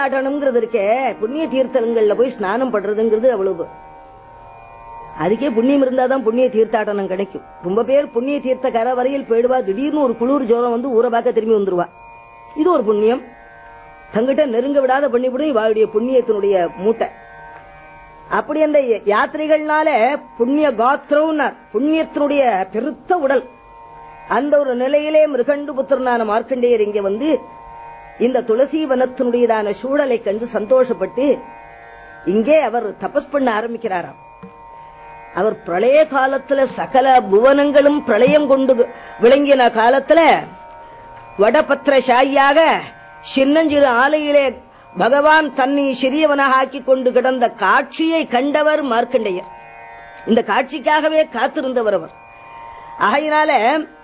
தீர்த்தாடனம்ங்கிறது இருக்கே புண்ணிய தீர்த்தங்கள்ல போய் ஸ்நானம் பண்றதுங்கிறது அவ்வளவு அதுக்கே புண்ணியம் இருந்தாதான் புண்ணிய தீர்த்தாடனம் கிடைக்கும் ரொம்ப பேர் புண்ணிய தீர்த்த கரை வரையில் போயிடுவா திடீர்னு ஒரு குளிர் ஜோரம் வந்து ஊரை பார்க்க திரும்பி வந்துருவா இது ஒரு புண்ணியம் தங்கிட்ட நெருங்க விடாத பண்ணிவிடும் இவாளுடைய புண்ணியத்தினுடைய மூட்டை அப்படி அந்த யாத்திரைகள்னால புண்ணிய காத்திரம்னார் புண்ணியத்தினுடைய பெருத்த உடல் அந்த ஒரு நிலையிலே மிருகண்டு புத்திரனான மார்க்கண்டேயர் இங்க வந்து இந்த துளசி வனத்தினுடையதான சூழலை கண்டு சந்தோஷப்பட்டு இங்கே அவர் தபஸ் பண்ண ஆரம்பிக்கிறாராம் அவர் பிரளய காலத்துல சகல புவனங்களும் பிரளயம் கொண்டு விளங்கின காலத்துல வடபத்திரசாயியாக சின்னஞ்சிறு ஆலையிலே பகவான் தன்னை சிறியவனாக ஆக்கி கொண்டு கிடந்த காட்சியை கண்டவர் மார்க்கண்டேயர் இந்த காட்சிக்காகவே காத்திருந்தவர் அவர் ஆகையினால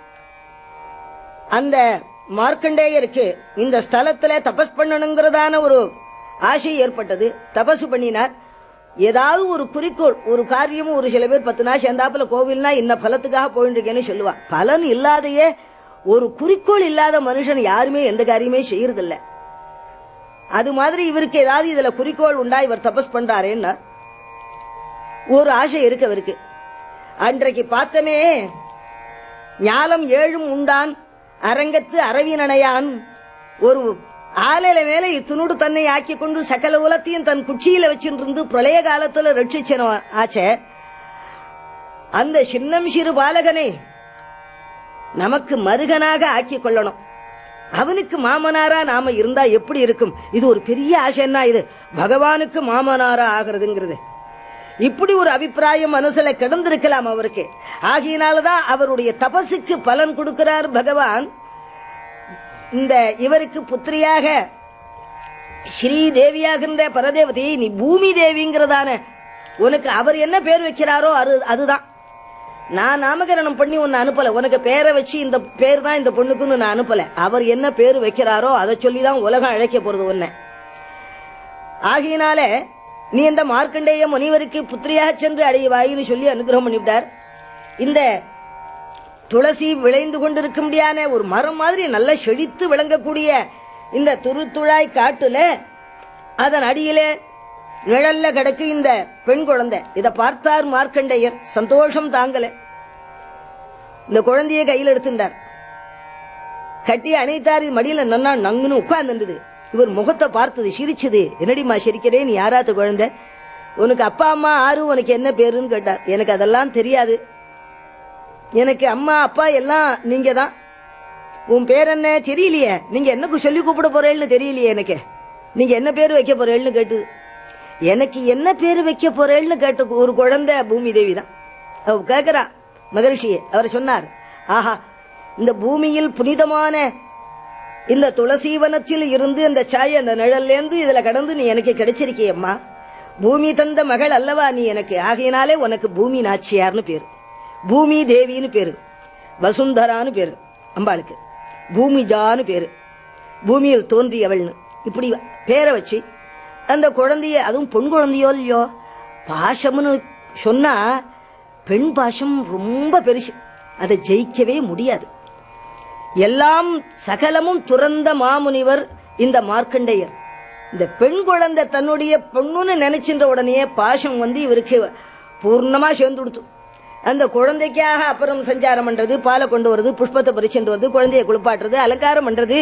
அந்த மார்க்கண்டேயருக்கு இந்த ஸ்தலத்துல தபஸ் பண்ணணுங்கிறதான ஒரு ஆசை ஏற்பட்டது தபசு பண்ணினார் ஏதாவது ஒரு குறிக்கோள் ஒரு காரியம் ஒரு சில பேர் பத்து நாள் சேர்ந்தாப்புல கோவில்னா இன்ன பலத்துக்காக போயிட்டு இருக்கேன்னு சொல்லுவா பலன் இல்லாதையே ஒரு குறிக்கோள் இல்லாத மனுஷன் யாருமே எந்த காரியமே செய்யறதில்ல அது மாதிரி இவருக்கு ஏதாவது இதுல குறிக்கோள் உண்டா இவர் தபஸ் பண்றாரேன்னா ஒரு ஆசை இருக்கு அவருக்கு அன்றைக்கு பார்த்தமே ஞாலம் ஏழும் உண்டான் அரங்கத்து அரவினனையான் ஒரு ஆலையில மேல இத்தினோடு தன்னை ஆக்கி கொண்டு சகல உலத்தையும் தன் குச்சியில வச்சிருந்து பிரளய காலத்துல ரட்சிச்சன ஆச்சே அந்த சின்னம் சிறு பாலகனை நமக்கு மருகனாக ஆக்கி கொள்ளணும் அவனுக்கு மாமனாரா நாம இருந்தா எப்படி இருக்கும் இது ஒரு பெரிய ஆசைன்னா இது பகவானுக்கு மாமனாரா ஆகிறதுங்கிறது இப்படி ஒரு அபிப்பிராயம் மனசுல கிடந்திருக்கலாம் அவருக்கு ஆகையினாலதான் அவருடைய தபசுக்கு பலன் கொடுக்கிறார் பகவான் இந்த இவருக்கு புத்திரியாக ஸ்ரீ தேவியாகின்ற பரதேவதி நீ பூமி தேவிங்கிறதான உனக்கு அவர் என்ன பேர் வைக்கிறாரோ அது அதுதான் நான் நாமகரணம் பண்ணி உன்னை அனுப்பல உனக்கு பேரை வச்சு இந்த பேர் தான் இந்த பொண்ணுக்குன்னு நான் அனுப்பல அவர் என்ன பேர் வைக்கிறாரோ அதை சொல்லி தான் உலகம் அழைக்க போறது உன்னை ஆகையினால நீ இந்த மார்க்கண்டேய முனிவருக்கு புத்திரியாக சென்று அடைவாயின்னு சொல்லி அனுகிரகம் பண்ணிவிட்டார் இந்த துளசி விளைந்து கொண்டிருக்கும்படியான ஒரு மரம் மாதிரி நல்லா செழித்து விளங்கக்கூடிய இந்த துருத்துழாய் காட்டுல அதன் அடியிலே நிழல்ல கிடக்கு இந்த பெண் குழந்தை இதை பார்த்தார் மார்க்கண்டேயர் சந்தோஷம் தாங்கல இந்த குழந்தையை கையில் எடுத்துட்டார் கட்டி அணைத்தார் இது மடியில நன்னா நங்குன்னு உட்கார்ந்துருந்தது இவர் முகத்தை பார்த்தது சிரிச்சது என்னடிமா சிரிக்கிறே நீ யாராத்து குழந்தை உனக்கு அப்பா அம்மா ஆறு உனக்கு என்ன பேருன்னு கேட்டார் எனக்கு அதெல்லாம் தெரியாது எனக்கு அம்மா அப்பா எல்லாம் நீங்க தான் உன் பேர் என்ன தெரியலையே நீங்க என்னக்கு சொல்லி கூப்பிட போறேன்னு தெரியலையே எனக்கு நீங்க என்ன பேர் வைக்க போறேன்னு கேட்டு எனக்கு என்ன பேர் வைக்க போறேன்னு கேட்ட ஒரு குழந்தை பூமி தேவி தான் அவ கேக்குறா மகரிஷியே அவர் சொன்னார் ஆஹா இந்த பூமியில் புனிதமான இந்த துளசீவனத்தில் இருந்து அந்த சாய் அந்த நிழல்லேருந்து இதுல கடந்து நீ எனக்கு கிடைச்சிருக்கியம்மா பூமி தந்த மகள் அல்லவா நீ எனக்கு ஆகையினாலே உனக்கு பூமி நாச்சியார்னு பேரு பூமி தேவின்னு பேரு வசுந்தரான்னு பேரு அம்பாளுக்கு பூமிஜான்னு பேரு பூமியில் தோன்றியவள்னு இப்படி பேரை வச்சு அந்த குழந்தைய அதுவும் பொன் குழந்தையோ இல்லையோ பாசம்னு சொன்னா பெண் பாசம் ரொம்ப பெருசு அதை ஜெயிக்கவே முடியாது எல்லாம் சகலமும் துறந்த மாமுனிவர் இந்த மார்க்கண்டேயர் இந்த பெண் குழந்தை தன்னுடைய பொண்ணுன்னு நினைச்சின்ற உடனே பாசம் வந்து இவருக்கு பூர்ணமா சேர்ந்து கொடுத்து அந்த குழந்தைக்காக அப்புறம் சஞ்சாரம் பண்றது பாலை கொண்டு வருது புஷ்பத்தை பறிச்சுட்டு வருது குழந்தைய குளிப்பாட்டுறது அலங்காரம் பண்றது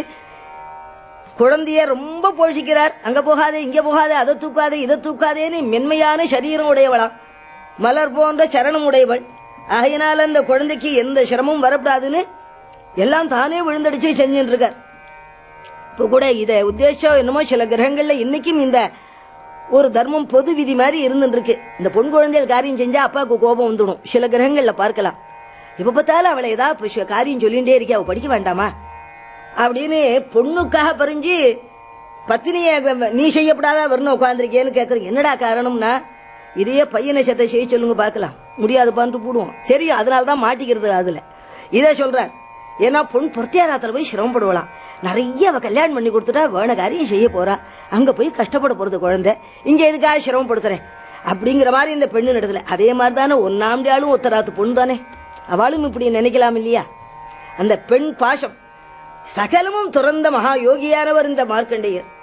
குழந்தைய ரொம்ப போஷிக்கிறார் அங்க போகாதே இங்க போகாதே அதை தூக்காதே இதை தூக்காதேன்னு மென்மையான சரீரம் உடையவளாம் மலர் போன்ற சரணம் உடையவள் ஆகையினால அந்த குழந்தைக்கு எந்த சிரமமும் வரக்கூடாதுன்னு எல்லாம் தானே விழுந்தடிச்சு செஞ்சுட்டு இருக்கார் இப்போ கூட இதை உத்தேசம் என்னமோ சில கிரகங்கள்ல இன்னைக்கும் இந்த ஒரு தர்மம் பொது விதி மாதிரி இருந்துட்டு இருக்கு இந்த பொன் குழந்தைகள் காரியம் செஞ்சா அப்பாவுக்கு கோபம் வந்துடும் சில கிரகங்கள்ல பார்க்கலாம் இப்ப பார்த்தாலும் அவளை ஏதாவது இப்ப காரியம் சொல்லிட்டே இருக்கே அவ படிக்க வேண்டாமா அப்படின்னு பொண்ணுக்காக பறிஞ்சு பத்தினிய நீ செய்யப்படாதா வரணும் உட்காந்துருக்கேன்னு கேட்கறேன் என்னடா காரணம்னா இதையே பையனை சத்தை செய்ய சொல்லுங்க பார்க்கலாம் முடியாதுப்பான்ட்டு போடுவோம் தெரியும் அதனால தான் மாட்டிக்கிறது அதுல இதை சொல்றார் ஏன்னா பொன் பொருத்தியாராத்துல போய் சிரமப்படுவலாம் நிறைய அவ கல்யாணம் பண்ணி கொடுத்துட்டா வேண காரியம் செய்ய போறா அங்க போய் கஷ்டப்பட போறது குழந்தை இங்க எதுக்காக சிரமப்படுத்துறேன் அப்படிங்கிற மாதிரி இந்த பெண்ணு நடத்துல அதே மாதிரி தானே ஒன்னாம்டியாலும் ஒத்தராத்து பொண்ணு தானே அவளும் இப்படி நினைக்கலாம் இல்லையா அந்த பெண் பாசம் சகலமும் துறந்த மகா யோகியானவர் இந்த மார்க்கண்டேயர்